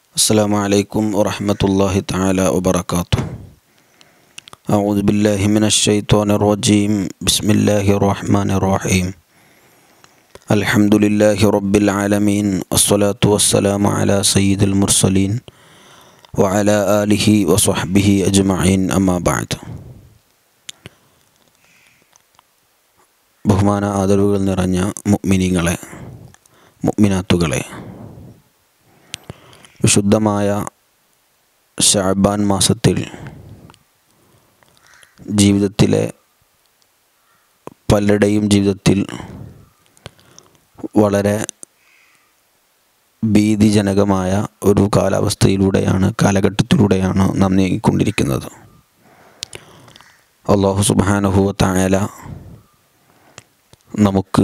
السلام عليكم ورحمة الله تعالى وبركاته أعوذ بالله من الشيطان الرجيم بسم الله الرحمن الرحيم الحمد لله رب العالمين والصلاة والسلام على سيد المرسلين وعلى آله وصحبه أجمعين أما بعد ബഹുമാന ആദരവുകൾ നിറഞ്ഞ മുഅ്മിനീങ്ങളെ മുഅ്മിനാത്തുകളെ വിശുദ്ധമായ ഷാബാൻ മാസത്തിൽ ജീവിതത്തിലെ പലരുടെയും ജീവിതത്തിൽ വളരെ ഭീതിജനകമായ ഒരു കാലാവസ്ഥയിലൂടെയാണ് കാലഘട്ടത്തിലൂടെയാണ് നാം നീങ്ങിക്കൊണ്ടിരിക്കുന്നത് അള്ളാഹു സുബാനഹുവ തായാല നമുക്ക്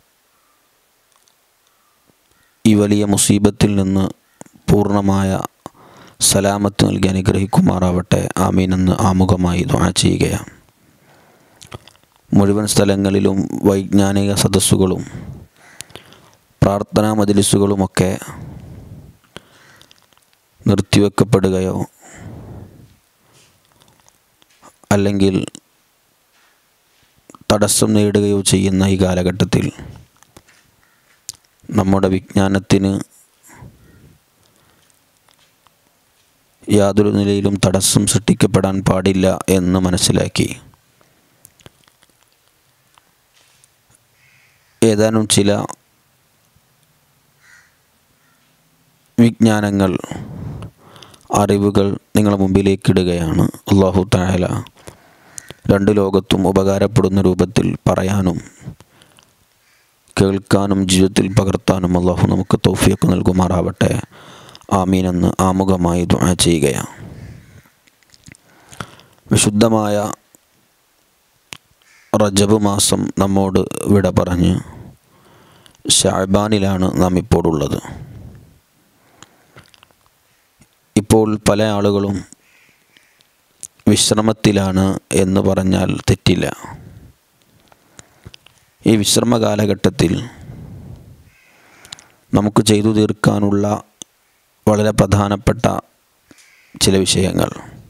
ഈ വലിയ മുസീബത്തിൽ നിന്ന് പൂർണ്ണമായ സലാമത്ത് നൽകി അനുഗ്രഹിക്കുമാറാവട്ടെ ആമീൻ എന്ന് ആമുഖമായി ദ്വാ ചെയ്യുകയാണ് മുഴുവൻ സ്ഥലങ്ങളിലും വൈജ്ഞാനിക സദസ്സുകളും പ്രാർത്ഥനാ മജിലിസുകളുമൊക്കെ നിർത്തിവെക്കപ്പെടുകയോ അല്ലെങ്കിൽ തടസ്സം നേടുകയോ ചെയ്യുന്ന ഈ കാലഘട്ടത്തിൽ നമ്മുടെ വിജ്ഞാനത്തിന് യാതൊരു നിലയിലും തടസ്സം സൃഷ്ടിക്കപ്പെടാൻ പാടില്ല എന്ന് മനസ്സിലാക്കി ഏതാനും ചില വിജ്ഞാനങ്ങൾ അറിവുകൾ നിങ്ങളുടെ മുമ്പിലേക്ക് ഇടുകയാണ് അള്ളാഹു തായാല രണ്ട് ലോകത്തും ഉപകാരപ്പെടുന്ന രൂപത്തിൽ പറയാനും കേൾക്കാനും ജീവിതത്തിൽ പകർത്താനും അള്ളാഹു നമുക്ക് തൗഫിയൊക്കെ നൽകുമാറാവട്ടെ ആമീൻ എന്ന് ആമുഖമായി ദുആ ചെയ്യുകയാണ് വിശുദ്ധമായ റജബ് മാസം നമ്മോട് വിട പറഞ്ഞ് ഷാബാനിലാണ് നാം ഇപ്പോൾ ഉള്ളത് ഇപ്പോൾ പല ആളുകളും വിശ്രമത്തിലാണ് എന്ന് പറഞ്ഞാൽ തെറ്റില്ല ഈ വിശ്രമ കാലഘട്ടത്തിൽ നമുക്ക് ചെയ്തു തീർക്കാനുള്ള വളരെ പ്രധാനപ്പെട്ട ചില വിഷയങ്ങൾ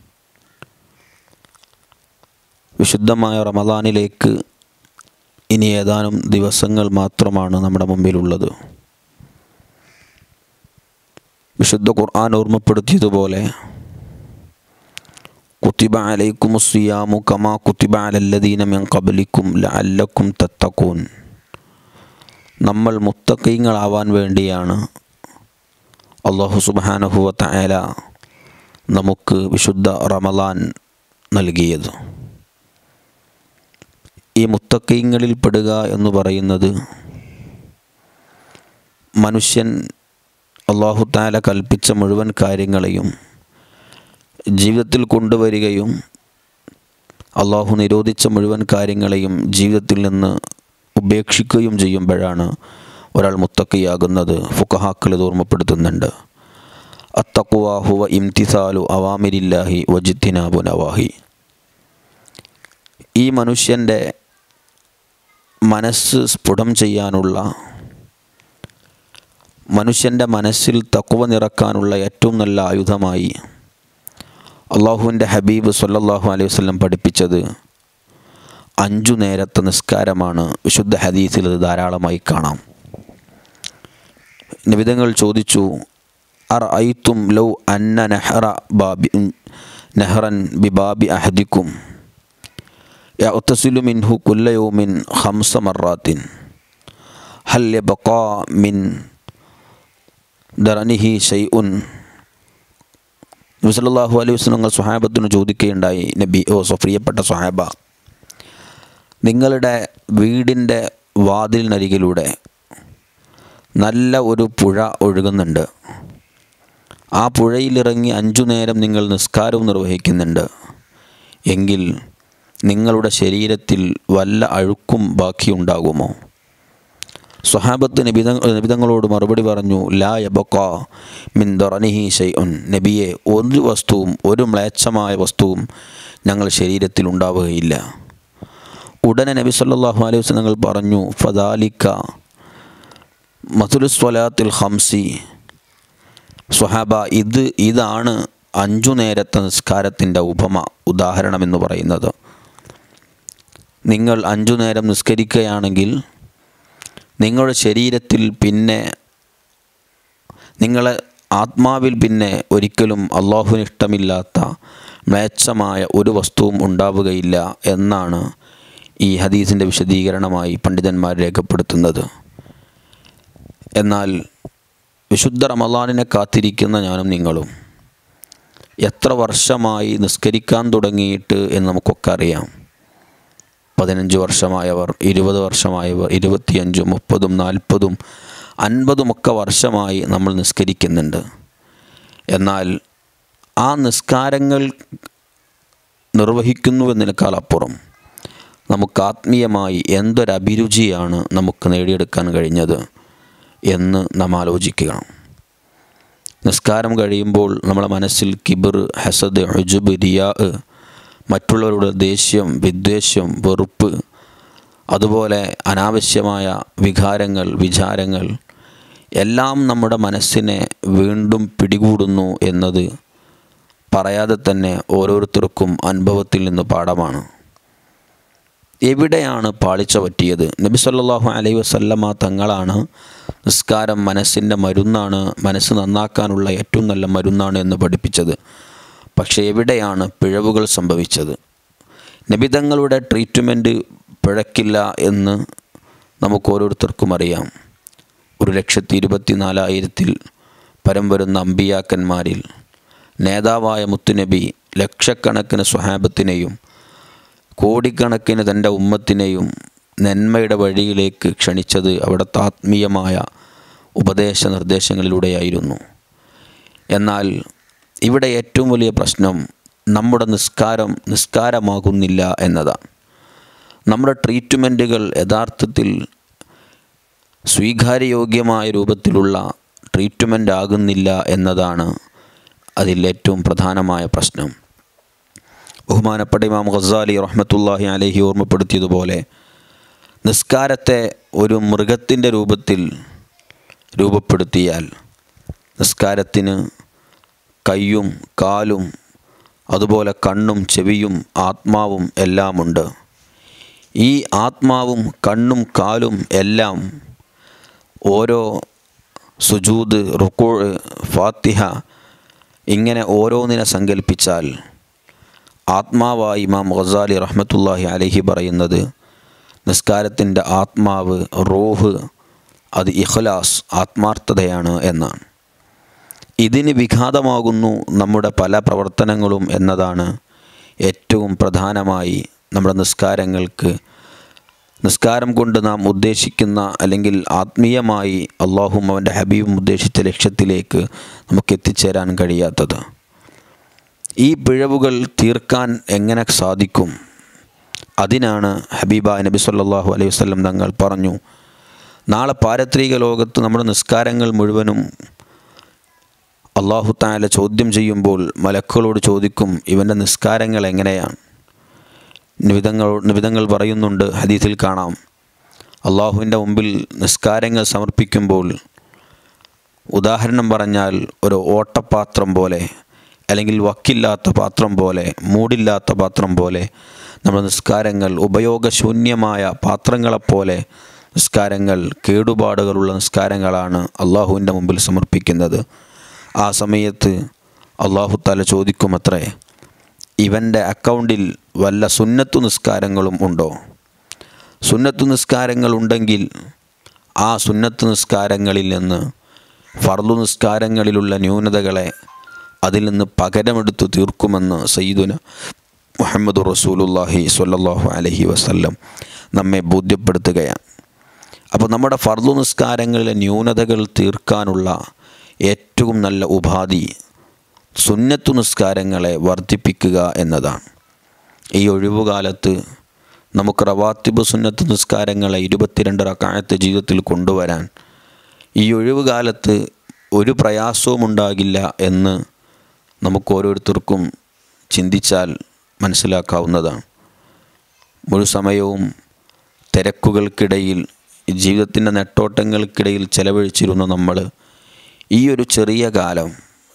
വിശുദ്ധമായ റമദാനിലേക്ക് ഇനി ഏതാനും ദിവസങ്ങൾ മാത്രമാണ് നമ്മുടെ മുമ്പിലുള്ളത് വിശുദ്ധ ഖുർആൻ ഓർമ്മപ്പെടുത്തിയതുപോലെ കുത്തിബ അലൈക്കുമുസിയാമു കമാ കുത്തിബ അലല്ലദീന മിൻ കബലിക്കും ലഅല്ലക്കും തത്തക്കൂൻ നമ്മൾ മുത്തക്കീങ്ങളാവാൻ വേണ്ടിയാണ് അള്ളാഹു സുബാനഹുവ തആല നമുക്ക് വിശുദ്ധ റമലാൻ നൽകിയത് ഈ മുത്തക്കീങ്ങളിൽ പെടുക എന്ന് പറയുന്നത് മനുഷ്യൻ അള്ളാഹു താല കൽപ്പിച്ച മുഴുവൻ കാര്യങ്ങളെയും ജീവിതത്തിൽ കൊണ്ടുവരികയും അള്ളാഹു നിരോധിച്ച മുഴുവൻ കാര്യങ്ങളെയും ജീവിതത്തിൽ നിന്ന് ഉപേക്ഷിക്കുകയും ചെയ്യുമ്പോഴാണ് ഒരാൾ മുത്തക്കിയാകുന്നത് ഫുക്കഹാക്കൾ ഇത് ഓർമ്മപ്പെടുത്തുന്നുണ്ട് അത്തക്കുവാഹുവ ഇംതിസാലു അവാമിരില്ലാഹി വജിത്തിനാബു നവാഹി ഈ മനുഷ്യൻ്റെ മനസ്സ് സ്ഫുടം ചെയ്യാനുള്ള മനുഷ്യൻ്റെ മനസ്സിൽ തക്കുവ നിറക്കാനുള്ള ഏറ്റവും നല്ല ആയുധമായി അള്ളാഹുവിൻ്റെ ഹബീബ് സല്ലല്ലാഹു അലൈഹി വസല്ലം പഠിപ്പിച്ചത് അഞ്ചു നേരത്തെ നിസ്കാരമാണ് വിശുദ്ധ ഹദീസിൽ അത് ധാരാളമായി കാണാം നിബിതങ്ങൾ ചോദിച്ചു അർ ഐത്തും ലൗ അന്ന നെഹ്റ ബാബി നെഹ്റൻ ബിബാബി അഹദിക്കും യഅ്തസിലു മിൻഹു കുല്ല യൗമിൻ ഖംസ മറാത്തിൻ ഹൽ യബഖാ മിൻ ദറനിഹി ഷൈഉൻ നബി സല്ലല്ലാഹു അലൈഹി വസല്ലം സ്വഹാബത്തിന് ചോദിക്കുകയുണ്ടായി നബി ഓ പ്രിയപ്പെട്ട സ്വഹാബ നിങ്ങളുടെ വീടിൻ്റെ വാതിലിനരികിലൂടെ നല്ല ഒരു പുഴ ഒഴുകുന്നുണ്ട് ആ പുഴയിലിറങ്ങി അഞ്ചു നേരം നിങ്ങൾ നിസ്കാരവും നിർവഹിക്കുന്നുണ്ട് എങ്കിൽ നിങ്ങളുടെ ശരീരത്തിൽ വല്ല അഴുക്കും ബാക്കിയുണ്ടാകുമോ സ്വഹാബത്ത് നബിത നബിതങ്ങളോട് മറുപടി പറഞ്ഞു ലാ യബക്ക മിൻ ദറനിഹി ഷൈഉൻ നബിയെ ഒരു വസ്തുവും ഒരു മ്ലേച്ഛമായ വസ്തുവും ഞങ്ങൾ ശരീരത്തിൽ ഉണ്ടാവുകയില്ല ഉടനെ നബി സല്ലല്ലാഹു അലൈഹി വസല്ലം പറഞ്ഞു ഫദാലിക്ക മസുലുസ്വലാത്തിൽ ഹംസി സ്വഹാബ ഇത് ഇതാണ് അഞ്ചു നേരത്തെ നിസ്കാരത്തിൻ്റെ ഉപമ ഉദാഹരണം എന്ന് പറയുന്നത് നിങ്ങൾ അഞ്ചു നേരം നിസ്കരിക്കുകയാണെങ്കിൽ നിങ്ങളുടെ ശരീരത്തിൽ പിന്നെ നിങ്ങളെ ആത്മാവിൽ പിന്നെ ഒരിക്കലും അള്ളാഹുവിന് ഇഷ്ടമില്ലാത്ത മ്ലേച്ഛമായ ഒരു വസ്തുവും ഉണ്ടാവുകയില്ല എന്നാണ് ഈ ഹദീസിൻ്റെ വിശദീകരണമായി പണ്ഡിതന്മാർ രേഖപ്പെടുത്തുന്നത് എന്നാൽ വിശുദ്ധ റമലാനിനെ കാത്തിരിക്കുന്ന ഞാനും നിങ്ങളും എത്ര വർഷമായി നിസ്കരിക്കാൻ തുടങ്ങിയിട്ട് എന്ന് നമുക്കൊക്കെ അറിയാം പതിനഞ്ച് വർഷമായവർ ഇരുപത് വർഷമായവർ ഇരുപത്തിയഞ്ചും മുപ്പതും നാൽപ്പതും അൻപതുമൊക്കെ വർഷമായി നമ്മൾ നിസ്കരിക്കുന്നുണ്ട് എന്നാൽ ആ നിസ്കാരങ്ങൾ നിർവഹിക്കുന്നുവെന്നതിനേക്കാൾ അപ്പുറം നമുക്ക് ആത്മീയമായി എന്തൊരഭിരുചിയാണ് നമുക്ക് നേടിയെടുക്കാൻ കഴിഞ്ഞത് എന്ന് നാം ആലോചിക്കണം നിസ്കാരം കഴിയുമ്പോൾ നമ്മുടെ മനസ്സിൽ കിബിർ ഹസദ് ഹുജുബ് റിയാ മറ്റുള്ളവരുടെ ദേഷ്യം വിദ്വേഷം വെറുപ്പ് അതുപോലെ അനാവശ്യമായ വികാരങ്ങൾ വിചാരങ്ങൾ എല്ലാം നമ്മുടെ മനസ്സിനെ വീണ്ടും പിടികൂടുന്നു എന്നത് പറയാതെ തന്നെ ഓരോരുത്തർക്കും അനുഭവത്തിൽ നിന്ന് പാഠമാണ് എവിടെയാണ് പാളിച്ച പറ്റിയത് നബി സല്ലല്ലാഹു അലൈഹി വസല്ലമ തങ്ങളാണ് നിസ്കാരം മനസ്സിൻ്റെ മരുന്നാണ് മനസ്സ് നന്നാക്കാനുള്ള ഏറ്റവും നല്ല മരുന്നാണ് എന്ന് പഠിപ്പിച്ചത് പക്ഷേ എവിടെയാണ് പിഴവുകൾ സംഭവിച്ചത് നബിതങ്ങളുടെ ട്രീറ്റ്മെൻറ്റ് പിഴക്കില്ല എന്ന് നമുക്ക് ഓരോരുത്തർക്കും അറിയാം ഒരു ലക്ഷത്തി ഇരുപത്തി നാലായിരത്തിൽ പരം വരുന്ന അമ്പിയാക്കന്മാരിൽ നേതാവായ മുത്തുനബി ലക്ഷക്കണക്കിന് സ്വഹാബത്തിനെയും കോടിക്കണക്കിന് തൻ്റെ ഉമ്മത്തിനെയും നന്മയുടെ വഴിയിലേക്ക് ക്ഷണിച്ചത് അവിടുത്തെ ആത്മീയമായ ഉപദേശ നിർദ്ദേശങ്ങളിലൂടെയായിരുന്നു എന്നാൽ ഇവിടെ ഏറ്റവും വലിയ പ്രശ്നം നമ്മുടെ നിസ്കാരം നിസ്കാരമാകുന്നില്ല എന്നതാണ് നമ്മുടെ ട്രീറ്റ്മെൻറ്റുകൾ യഥാർത്ഥത്തിൽ സ്വീകാര്യയോഗ്യമായ രൂപത്തിലുള്ള ട്രീറ്റ്മെൻ്റ് ആകുന്നില്ല എന്നതാണ് അതിൽ ഏറ്റവും പ്രധാനമായ പ്രശ്നം ബഹുമാനപ്പെട്ട ഇമാം ഖസാലി റഹ്മത്തുല്ലാഹി അലഹി ഓർമ്മപ്പെടുത്തിയതുപോലെ നിസ്കാരത്തെ ഒരു മൃഗത്തിൻ്റെ രൂപത്തിൽ രൂപപ്പെടുത്തിയാൽ നിസ്കാരത്തിന് കയ്യും കാലും അതുപോലെ കണ്ണും ചെവിയും ആത്മാവും എല്ലാമുണ്ട് ഈ ആത്മാവും കണ്ണും കാലും എല്ലാം ഓരോ സുജൂദ് റുക്കൂ ഫാത്തിഹ ഇങ്ങനെ ഓരോന്നിനെ സങ്കല്പിച്ചാൽ ആത്മാവായി ഇമാം ഖസാലി റഹ്മത്തുല്ലാഹി അലഹി പറയുന്നത് നിസ്കാരത്തിൻ്റെ ആത്മാവ് റോഹ് അത് ഇഖ്ലാസ് ആത്മാർത്ഥതയാണ് എന്നാണ് ഇതിന് വിഘാതമാകുന്നു നമ്മുടെ പല പ്രവർത്തനങ്ങളും എന്നതാണ് ഏറ്റവും പ്രധാനമായി നമ്മുടെ നിസ്കാരങ്ങൾക്ക് നിസ്കാരം കൊണ്ട് നാം ഉദ്ദേശിക്കുന്ന അല്ലെങ്കിൽ ആത്മീയമായി അള്ളാഹും അവൻ്റെ ഹബീബും ഉദ്ദേശിച്ച ലക്ഷ്യത്തിലേക്ക് നമുക്ക് എത്തിച്ചേരാൻ കഴിയാത്തത് ഈ പിഴവുകൾ തീർക്കാൻ എങ്ങനെ സാധിക്കും അതിനാണ് ഹബീബ നബി സല്ലല്ലാഹു അലൈഹി വസല്ലം തങ്ങൾ പറഞ്ഞു നാളെ പാരത്രിക ലോകത്ത് നമ്മുടെ നിസ്കാരങ്ങൾ മുഴുവനും അള്ളാഹു താല ചോദ്യം ചെയ്യുമ്പോൾ മലക്കുകളോട് ചോദിക്കും ഇവൻ്റെ നിസ്കാരങ്ങൾ എങ്ങനെയാണ് നിവിധങ്ങൾ നിവിധങ്ങൾ പറയുന്നുണ്ട് ഹദീസിൽ കാണാം അള്ളാഹുവിൻ്റെ മുമ്പിൽ നിസ്കാരങ്ങൾ സമർപ്പിക്കുമ്പോൾ ഉദാഹരണം പറഞ്ഞാൽ ഒരു ഓട്ടപാത്രം പോലെ അല്ലെങ്കിൽ വക്കില്ലാത്ത പാത്രം പോലെ മൂടില്ലാത്ത പാത്രം പോലെ നമ്മുടെ നിസ്കാരങ്ങൾ ഉപയോഗശൂന്യമായ പാത്രങ്ങളെപ്പോലെ നിസ്കാരങ്ങൾ കേടുപാടുകളുള്ള നിസ്കാരങ്ങളാണ് അള്ളാഹുവിൻ്റെ മുമ്പിൽ സമർപ്പിക്കുന്നത് ആ സമയത്ത് അള്ളാഹു താല ചോദിക്കുമത്രേ ഇവൻ്റെ അക്കൗണ്ടിൽ വല്ല സുന്നത്തു നിസ്കാരങ്ങളും ഉണ്ടോ സുന്നത്തു നിസ്കാരങ്ങൾ ഉണ്ടെങ്കിൽ ആ സുന്നത്ത് നിസ്കാരങ്ങളിൽ നിന്ന് ഫർദു നിസ്കാരങ്ങളിലുള്ള ന്യൂനതകളെ അതിൽ നിന്ന് പകരമെടുത്ത് തീർക്കുമെന്ന് സയ്യിദുന മുഹമ്മദ് റസൂലുല്ലാഹി സ്വല്ലല്ലാഹു അലഹി വസല്ലം നമ്മെ ബോധ്യപ്പെടുത്തുകയാണ് അപ്പോൾ നമ്മുടെ ഫർദു നിസ്കാരങ്ങളിലെ ന്യൂനതകൾ തീർക്കാനുള്ള ഏറ്റവും നല്ല ഉപാധി സുന്നത്തു നിസ്കാരങ്ങളെ വർദ്ധിപ്പിക്കുക എന്നതാണ് ഈ ഒഴിവുകാലത്ത് നമുക്ക് റവാത്തിബ് സുന്നത്ത് നിസ്കാരങ്ങളെ ഇരുപത്തിരണ്ട് റക്കായത്ത് ജീവിതത്തിൽ കൊണ്ടുവരാൻ ഈ ഒഴിവുകാലത്ത് ഒരു പ്രയാസവും ഉണ്ടാകില്ല എന്ന് നമുക്ക് ഓരോരുത്തർക്കും ചിന്തിച്ചാൽ മനസ്സിലാക്കാവുന്നതാണ് മുഴു സമയവും തിരക്കുകൾക്കിടയിൽ ജീവിതത്തിൻ്റെ നെട്ടോട്ടങ്ങൾക്കിടയിൽ ചെലവഴിച്ചിരുന്ന നമ്മൾ ഈ ഒരു ചെറിയ കാലം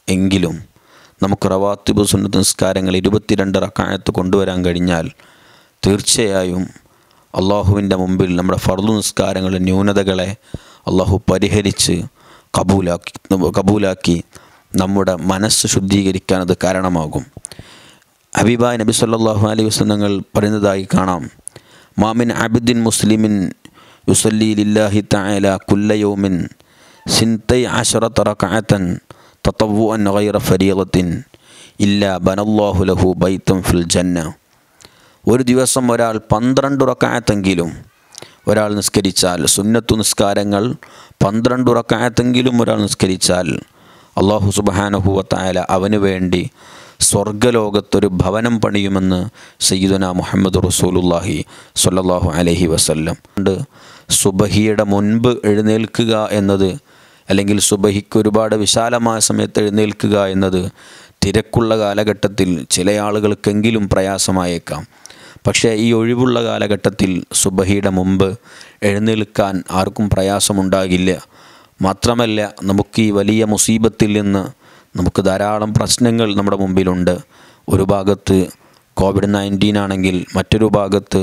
എങ്കിലും നമുക്ക് റവാത്തിബ് സുന്നത്ത് നിസ്കാരങ്ങൾ ഇരുപത്തിരണ്ട് റക്കായത്ത് കൊണ്ടുവരാൻ കഴിഞ്ഞാൽ തീർച്ചയായും അള്ളാഹുവിൻ്റെ മുമ്പിൽ നമ്മുടെ ഫർദു നിസ്കാരങ്ങളുടെ ന്യൂനതകളെ അള്ളാഹു പരിഹരിച്ച് കബൂലാക്കി കബൂലാക്കി നമ്മുടെ മനസ്സ് ശുദ്ധീകരിക്കാൻ അത് കാരണമാകും ഹബീബായ് നബി സല്ലല്ലാഹു അലൈഹി വസല്ലങ്ങൾ പറയുന്നതായി കാണാം മാമിൻ അബിദിൻ മുസ്ലിമിൻ യുസല്ലി ലില്ലാഹി തആല കുല്ല യൗമിൻ സിൻതൈ അശറത റകഅതൻ തതവ്വുഅൻ ഗൈറ ഫരീളത്തിൻ ഇല്ലാ ബനല്ലാഹു ലഹു ബൈത്തൻ ഫിൽ ജന്ന ഒരു ദിവസം ഒരാൾ പന്ത്രണ്ട് റക്കായത്തെങ്കിലും ഒരാൾ നിസ്കരിച്ചാൽ സുന്നത്തു നിസ്കാരങ്ങൾ പന്ത്രണ്ട് റക്കായത്തെങ്കിലും ഒരാൾ നിസ്കരിച്ചാൽ അള്ളാഹു സുബാനഹുവത്തായ അവന് വേണ്ടി സ്വർഗലോകത്തൊരു ഭവനം പണിയുമെന്ന് സയ്യിദുന മുഹമ്മദ് റസൂലുല്ലാഹി സ്വല്ലല്ലാഹു അലൈഹി വസല്ലം ഉണ്ട് സുബഹിയുടെ മുൻപ് എഴുന്നേൽക്കുക എന്നത് അല്ലെങ്കിൽ സുബഹിക്ക് ഒരുപാട് വിശാലമായ സമയത്ത് എഴുന്നേൽക്കുക എന്നത് തിരക്കുള്ള കാലഘട്ടത്തിൽ ചില ആളുകൾക്കെങ്കിലും പ്രയാസമായേക്കാം പക്ഷേ ഈ ഒഴിവുള്ള കാലഘട്ടത്തിൽ സുബഹിയുടെ മുമ്പ് എഴുന്നേൽക്കാൻ ആർക്കും പ്രയാസമുണ്ടാകില്ല മാത്രമല്ല നമുക്ക് ഈ വലിയ മുസീബത്തിൽ നിന്ന് നമുക്ക് ധാരാളം പ്രശ്നങ്ങൾ നമ്മുടെ മുമ്പിലുണ്ട് ഒരു ഭാഗത്ത് കോവിഡ് നയൻറ്റീൻ ആണെങ്കിൽ മറ്റൊരു ഭാഗത്ത്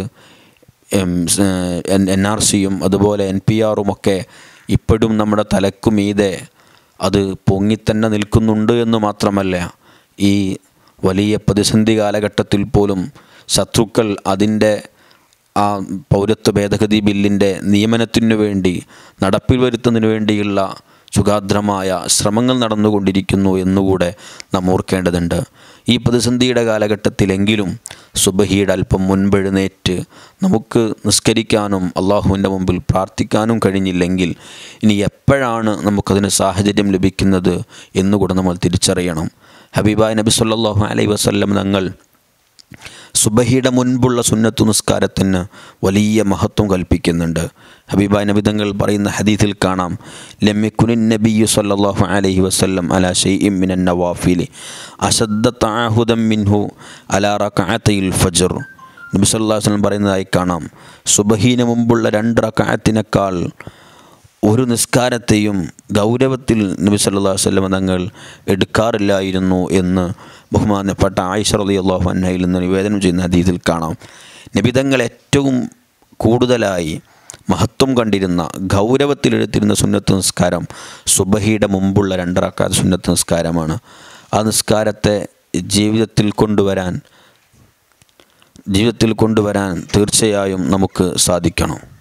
എൻ ആർ സിയും അതുപോലെ എൻ പി ആറും ഒക്കെ ഇപ്പോഴും നമ്മുടെ തലക്കുമീതെ അത് പൊങ്ങിത്തന്നെ നിൽക്കുന്നുണ്ട് എന്ന് മാത്രമല്ല ഈ വലിയ പ്രതിസന്ധി കാലഘട്ടത്തിൽ പോലും ശത്രുക്കൾ അതിൻ്റെ ആ പൗരത്വ ഭേദഗതി ബില്ലിൻ്റെ നിയമനത്തിനു വേണ്ടി നടപ്പിൽ വരുത്തുന്നതിന് വേണ്ടിയുള്ള സുഗാദ്രമായ ശ്രമങ്ങൾ നടന്നുകൊണ്ടിരിക്കുന്നു എന്നുകൂടെ നാം ഓർക്കേണ്ടതുണ്ട് ഈ പ്രതിസന്ധിയുടെ കാലഘട്ടത്തിലെങ്കിലും സുബഹിയുടെ അല്പം മുൻപെഴുന്നേറ്റ് നമുക്ക് നിസ്കരിക്കാനും അള്ളാഹുവിൻ്റെ മുമ്പിൽ പ്രാർത്ഥിക്കാനും കഴിഞ്ഞില്ലെങ്കിൽ ഇനി എപ്പോഴാണ് നമുക്കതിന് സാഹചര്യം ലഭിക്കുന്നത് എന്നുകൂടെ നമ്മൾ തിരിച്ചറിയണം ഹബീബായ് നബി സല്ലല്ലാഹു അലൈഹി വസല്ലം തങ്ങൾ സുബഹിയുടെ മുൻപുള്ള സുന്നത്തു നിസ്കാരത്തിന് വലിയ മഹത്വം കൽപ്പിക്കുന്നുണ്ട് ഹബീബായ് നബി തങ്ങൾ പറയുന്ന ഹദീസിൽ കാണാം ലമ്യക്കുനിൻ നബിയു സല്ലല്ലാഹു അലൈഹി വസല്ലം അലാ ഷൈഇം മിനൻ നവാഫിലി അശദ്ദ തആഹുദം മിൻഹു അലാ റകഅത്തയിൽ ഫജ്ർ നബി സല്ലല്ലാഹു അലൈഹി വസല്ലം പറയുന്നതായി കാണാം സുബഹീന് മുമ്പുള്ള രണ്ട് റകഅത്തിനേക്കാൾ ഒരു നിസ്കാരത്തെയും ഗൗരവത്തിൽ നബി സല്ലല്ലാഹു അലൈഹി വസല്ലം തങ്ങൾ എടുക്കാറില്ലായിരുന്നു എന്ന് ബഹുമാനപ്പെട്ട ആയിഷ റളിയല്ലാഹു അൻഹയിൽ നിന്ന് നിവേദനം ചെയ്യുന്ന ഹദീസിൽ കാണാം നബിതങ്ങൾ ഏറ്റവും കൂടുതലായി മഹത്വം കണ്ടിരുന്ന ഗൗരവത്തിൽ എടുത്തിരുന്ന സുന്നത്ത് നിസ്കാരം സുബഹിയുടെ മുമ്പുള്ള രണ്ടറക്കാത്ത സുന്നത്ത് നിസ്കാരമാണ് ആ നിസ്കാരത്തെ ജീവിതത്തിൽ കൊണ്ടുവരാൻ ജീവിതത്തിൽ കൊണ്ടുവരാൻ തീർച്ചയായും നമുക്ക് സാധിക്കണം